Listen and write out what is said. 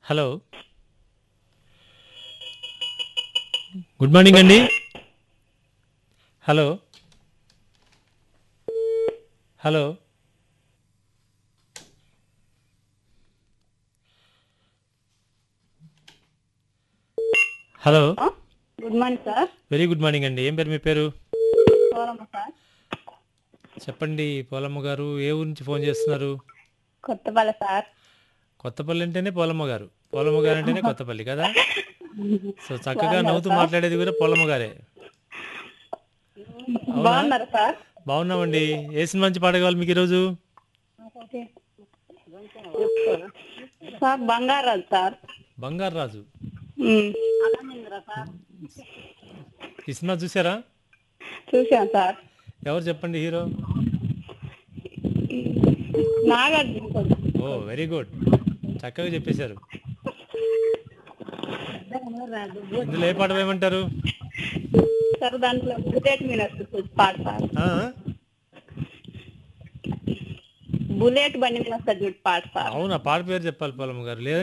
Hello good morning అండి hello hello hello good morning sir very good morning అండి ఏం పేరు మీ పేరు పోలమ్మ సార్ చెప్పండి పోలమ్మ గారు ఏ ఊరు నుంచి ఫోన్ చేస్తున్నారు కొత్తపల్లి సార్ కొత్తపల్లి అంటేనే పోలమ్మ గారు పోలమ్మ గారు అంటేనే కొత్తపల్లి కదా సో చక్కగా నవ్వుతూ మాట్లాడేది కూడా పోలమ్మ గారే బాగున్నారా సార్ బాగున్నామండి ఏ సినిమా నుంచి పాట కావాలి మీకు ఈరోజు సార్ బంగారాజు సార్ బంగారు రాజు ఉమ్. ఈ సినిమా చూసారా చూశాను సార్ ఎవరు చెప్పండి hero Nagarjuna oh very good చక్కగా చెప్పేశారు ఇందులో ఏ పాట వేయమంటారు సార్ దాంట్లో బుల్లెట్ మీద వస్తుంది పాట సార్ ఆ? బుల్లెట్ బండి మీద వస్తుంది చూడు పాట సార్ అవునా పాట పేరు చెప్పాలి పోలమ్మ గారు లేదా